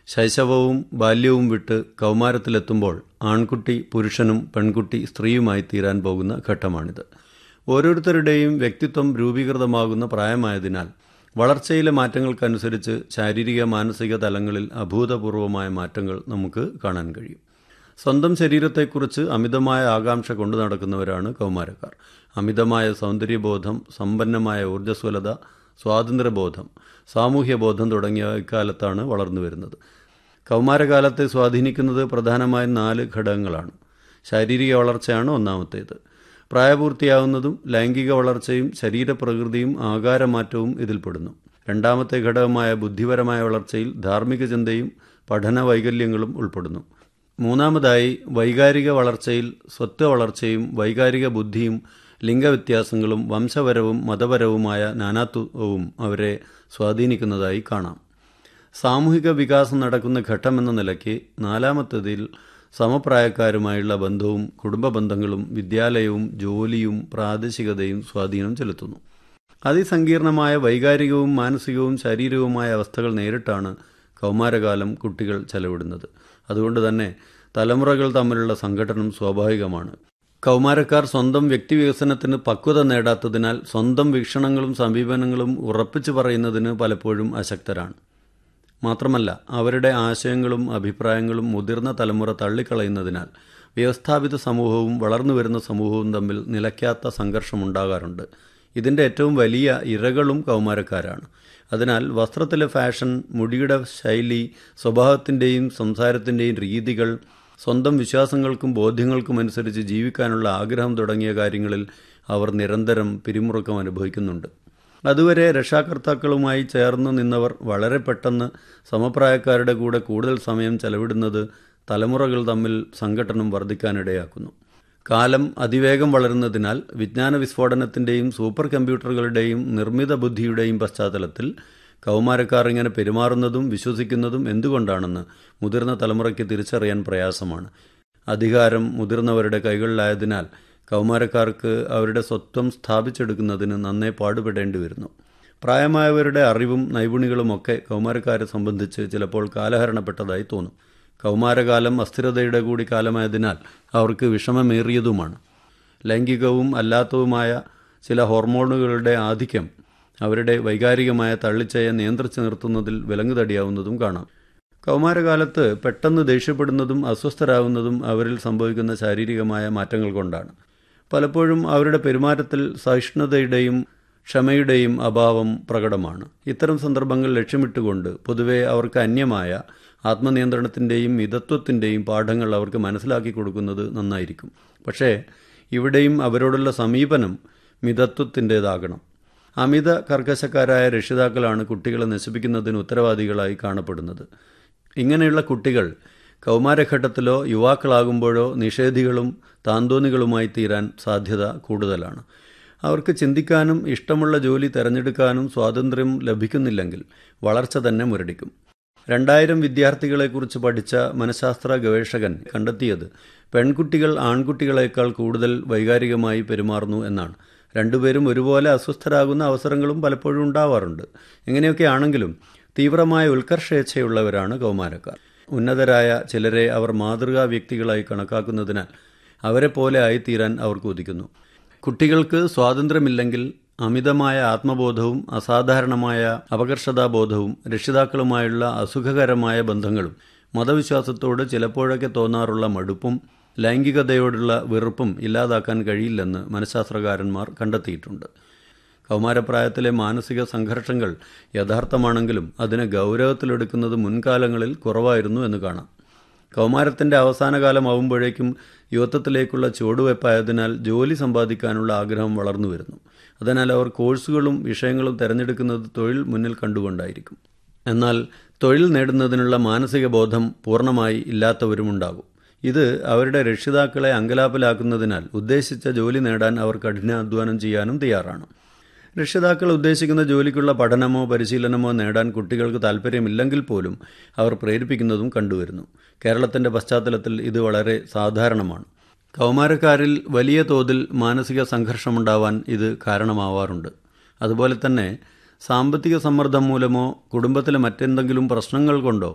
ശൈശവവും ബാല്യവും വിട്ട് കൗമാരത്തിലെത്തുമ്പോൾ ആൺകുട്ടി പുരുഷനും പെൺകുട്ടി സ്ത്രീയുമായി തീരാൻ പോകുന്ന ഘട്ടമാണിത് ഓരോരുത്തരുടെയും വ്യക്തിത്വം രൂപീകൃതമാകുന്ന പ്രായമായതിനാൽ വളർച്ചയിലെ മാറ്റങ്ങൾക്കനുസരിച്ച് ശാരീരിക മാനസിക തലങ്ങളിൽ അഭൂതപൂർവമായ മാറ്റങ്ങൾ നമുക്ക് കാണാൻ കഴിയും സ്വന്തം ശരീരത്തെക്കുറിച്ച് അമിതമായ ആകാംക്ഷ കൊണ്ടു നടക്കുന്നവരാണ് കൗമാരക്കാർ അമിതമായ സൗന്ദര്യബോധം സമ്പന്നമായ ഊർജ്ജസ്വലത സ്വാതന്ത്ര്യബോധം സാമൂഹ്യബോധം തുടങ്ങിയ ഇക്കാലത്താണ് വളർന്നു വരുന്നത് കൗമാരകാലത്തെ സ്വാധീനിക്കുന്നത് പ്രധാനമായും നാല് ഘടകങ്ങളാണ് ശാരീരിക വളർച്ചയാണ് ഒന്നാമത്തേത് പ്രായപൂർത്തിയാവുന്നതും ലൈംഗിക വളർച്ചയും ശരീരപ്രകൃതിയും ആകാരമാറ്റവും ഇതിൽപ്പെടുന്നു രണ്ടാമത്തെ ഘടകമായ ബുദ്ധിപരമായ വളർച്ചയിൽ ധാർമ്മിക ചിന്തയും പഠന വൈകല്യങ്ങളും ഉൾപ്പെടുന്നു മൂന്നാമതായി വൈകാരിക വളർച്ചയിൽ സ്വത്വ വളർച്ചയും വൈകാരിക ബുദ്ധിയും ലിംഗവ്യത്യാസങ്ങളും വംശപരവും മതപരവുമായ നാനാത്വവും അവരെ സ്വാധീനിക്കുന്നതായി കാണാം സാമൂഹിക വികാസം നടക്കുന്ന ഘട്ടമെന്ന നിലയ്ക്ക് നാലാമത്തതിൽ സമപ്രായക്കാരുമായുള്ള ബന്ധവും കുടുംബ ബന്ധങ്ങളും വിദ്യാലയവും ജോലിയും പ്രാദേശികതയും സ്വാധീനം ചെലുത്തുന്നു അതിസങ്കീർണമായ വൈകാരികവും മാനസികവും ശാരീരികവുമായ അവസ്ഥകൾ നേരിട്ടാണ് കൗമാരകാലം കുട്ടികൾ ചെലവിടുന്നത് അതുകൊണ്ട് തന്നെ തലമുറകൾ തമ്മിലുള്ള സംഘടനം സ്വാഭാവികമാണ് കൗമാരക്കാർ സ്വന്തം വ്യക്തിവികസനത്തിന് പക്വത നേടാത്തതിനാൽ സ്വന്തം വീക്ഷണങ്ങളും സമീപനങ്ങളും ഉറപ്പിച്ചു പറയുന്നതിന് പലപ്പോഴും അശക്തരാണ് മാത്രമല്ല അവരുടെ ആശയങ്ങളും അഭിപ്രായങ്ങളും മുതിർന്ന തലമുറ തള്ളിക്കളയുന്നതിനാൽ വ്യവസ്ഥാപിത സമൂഹവും വളർന്നു വരുന്ന സമൂഹവും തമ്മിൽ നിലയ്ക്കാത്ത സംഘർഷമുണ്ടാകാറുണ്ട് ഇതിൻ്റെ ഏറ്റവും വലിയ ഇരകളും കൗമാരക്കാരാണ് അതിനാൽ വസ്ത്രത്തിലെ ഫാഷൻ മുടിയുടെ ശൈലി സ്വഭാവത്തിൻ്റെയും സംസാരത്തിൻ്റെയും രീതികൾ സ്വന്തം വിശ്വാസങ്ങൾക്കും ബോധ്യങ്ങൾക്കും അനുസരിച്ച് ജീവിക്കാനുള്ള ആഗ്രഹം തുടങ്ങിയ കാര്യങ്ങളിൽ അവർ നിരന്തരം പിരിമുറുക്കം അനുഭവിക്കുന്നുണ്ട് അതുവരെ രക്ഷാകർത്താക്കളുമായി ചേർന്ന് നിന്നവർ വളരെ പെട്ടെന്ന് സമപ്രായക്കാരുടെ കൂടെ കൂടുതൽ സമയം ചെലവിടുന്നത് തലമുറകൾ തമ്മിൽ സംഘട്ടനം വർദ്ധിക്കാനിടയാക്കുന്നു കാലം അതിവേഗം വളരുന്നതിനാൽ വിജ്ഞാന വിസ്ഫോടനത്തിൻ്റെയും സൂപ്പർ കമ്പ്യൂട്ടറുകളുടെയും നിർമ്മിത ബുദ്ധിയുടെയും പശ്ചാത്തലത്തിൽ കൗമാരക്കാർ ഇങ്ങനെ പെരുമാറുന്നതും വിശ്വസിക്കുന്നതും എന്തുകൊണ്ടാണെന്ന് മുതിർന്ന തലമുറയ്ക്ക് തിരിച്ചറിയാൻ പ്രയാസമാണ് അധികാരം മുതിർന്നവരുടെ കൈകളിലായതിനാൽ കൗമാരക്കാർക്ക് അവരുടെ സ്വത്വം സ്ഥാപിച്ചെടുക്കുന്നതിന് നന്നേ പാടുപെടേണ്ടി വരുന്നു പ്രായമായവരുടെ അറിവും നൈപുണികളുമൊക്കെ കൗമാരക്കാരെ സംബന്ധിച്ച് ചിലപ്പോൾ കാലഹരണപ്പെട്ടതായി തോന്നും കൗമാരകാലം അസ്ഥിരതയുടെ കൂടി കാലമായതിനാൽ അവർക്ക് വിഷമമേറിയതുമാണ് ലൈംഗികവും അല്ലാത്തതുമായ ചില ഹോർമോണുകളുടെ ആധിക്യം അവരുടെ വൈകാരികമായ തള്ളിച്ചയെ നിയന്ത്രിച്ചു നിർത്തുന്നതിൽ വിലങ്ങുതടിയാവുന്നതും കാണാം കൗമാരകാലത്ത് പെട്ടെന്ന് ദേഷ്യപ്പെടുന്നതും അസ്വസ്ഥരാകുന്നതും അവരിൽ സംഭവിക്കുന്ന ശാരീരികമായ മാറ്റങ്ങൾ കൊണ്ടാണ് പലപ്പോഴും അവരുടെ പെരുമാറ്റത്തിൽ സഹിഷ്ണുതയുടെയും ക്ഷമയുടെയും അഭാവം പ്രകടമാണ് ഇത്തരം സന്ദർഭങ്ങൾ ലക്ഷ്യമിട്ടുകൊണ്ട് പൊതുവെ അവർക്ക് അന്യമായ ആത്മനിയന്ത്രണത്തിൻ്റെയും മിതത്വത്തിൻ്റെയും പാഠങ്ങൾ അവർക്ക് മനസ്സിലാക്കി കൊടുക്കുന്നത് നന്നായിരിക്കും പക്ഷേ ഇവിടെയും അവരോടുള്ള സമീപനം മിതത്വത്തിൻ്റേതാകണം അമിത കർക്കശക്കാരായ രക്ഷിതാക്കളാണ് കുട്ടികളെ നശിപ്പിക്കുന്നതിന് ഉത്തരവാദികളായി കാണപ്പെടുന്നത് ഇങ്ങനെയുള്ള കുട്ടികൾ കൗമാരഘട്ടത്തിലോ യുവാക്കളാകുമ്പോഴോ നിഷേധികളും താന്തോന്നികളുമായി തീരാൻ സാധ്യത കൂടുതലാണ് അവർക്ക് ചിന്തിക്കാനും ഇഷ്ടമുള്ള ജോലി തിരഞ്ഞെടുക്കാനും സ്വാതന്ത്ര്യം ലഭിക്കുന്നില്ലെങ്കിൽ വളർച്ച തന്നെ മുരടിക്കും രണ്ടായിരം വിദ്യാർത്ഥികളെക്കുറിച്ച് പഠിച്ച മനഃശാസ്ത്ര ഗവേഷകൻ കണ്ടെത്തിയത് പെൺകുട്ടികൾ ആൺകുട്ടികളെക്കാൾ കൂടുതൽ വൈകാരികമായി പെരുമാറുന്നു എന്നാണ് രണ്ടുപേരും ഒരുപോലെ അസ്വസ്ഥരാകുന്ന അവസരങ്ങളും പലപ്പോഴും ഉണ്ടാവാറുണ്ട് ഇങ്ങനെയൊക്കെ ആണെങ്കിലും തീവ്രമായ ഉത്കർഷേച്ഛയുള്ളവരാണ് കൗമാരക്കാർ ഉന്നതരായ ചിലരെ അവർ മാതൃകാ വ്യക്തികളായി കണക്കാക്കുന്നതിനാൽ അവരെ പോലെ ആയിത്തീരാൻ അവർ കൊതിക്കുന്നു കുട്ടികൾക്ക് സ്വാതന്ത്ര്യമില്ലെങ്കിൽ അമിതമായ ആത്മബോധവും അസാധാരണമായ അപകർഷതാബോധവും രക്ഷിതാക്കളുമായുള്ള അസുഖകരമായ ബന്ധങ്ങളും മതവിശ്വാസത്തോട് ചിലപ്പോഴൊക്കെ തോന്നാറുള്ള മടുപ്പും ലൈംഗികതയോടുള്ള വെറുപ്പും ഇല്ലാതാക്കാൻ കഴിയില്ലെന്ന് മനഃശാസ്ത്രകാരന്മാർ കണ്ടെത്തിയിട്ടുണ്ട് കൗമാരപ്രായത്തിലെ മാനസിക സംഘർഷങ്ങൾ യഥാർത്ഥമാണെങ്കിലും അതിനെ ഗൗരവത്തിലെടുക്കുന്നത് മുൻകാലങ്ങളിൽ കുറവായിരുന്നു എന്ന് കാണാം കൗമാരത്തിൻ്റെ അവസാന കാലമാവുമ്പോഴേക്കും യുവത്വത്തിലേക്കുള്ള ചുവടുവയ്പായതിനാൽ ജോലി സമ്പാദിക്കാനുള്ള ആഗ്രഹം വളർന്നു വരുന്നു അതിനാൽ അവർ കോഴ്സുകളും വിഷയങ്ങളും തിരഞ്ഞെടുക്കുന്നത് തൊഴിൽ മുന്നിൽ കണ്ടുകൊണ്ടായിരിക്കും എന്നാൽ തൊഴിൽ നേടുന്നതിനുള്ള മാനസിക ബോധം പൂർണ്ണമായി ഇല്ലാത്തവരുമുണ്ടാകും ഇത് അവരുടെ രക്ഷിതാക്കളെ അങ്കലാപ്പിലാക്കുന്നതിനാൽ ഉദ്ദേശിച്ച ജോലി നേടാൻ അവർ കഠിനാധ്വാനം ചെയ്യാനും തയ്യാറാണ് രക്ഷിതാക്കൾ ഉദ്ദേശിക്കുന്ന ജോലിക്കുള്ള പഠനമോ പരിശീലനമോ നേടാൻ കുട്ടികൾക്ക് താല്പര്യമില്ലെങ്കിൽ പോലും അവർ പ്രേരിപ്പിക്കുന്നതും കണ്ടുവരുന്നു കേരളത്തിൻ്റെ പശ്ചാത്തലത്തിൽ ഇത് വളരെ സാധാരണമാണ് കൗമാരക്കാരിൽ വലിയ തോതിൽ മാനസിക സംഘർഷമുണ്ടാവാൻ ഇത് കാരണമാവാറുണ്ട് അതുപോലെ തന്നെ സാമ്പത്തിക സമ്മർദ്ദം മൂലമോ കുടുംബത്തിലെ മറ്റെന്തെങ്കിലും പ്രശ്നങ്ങൾ കൊണ്ടോ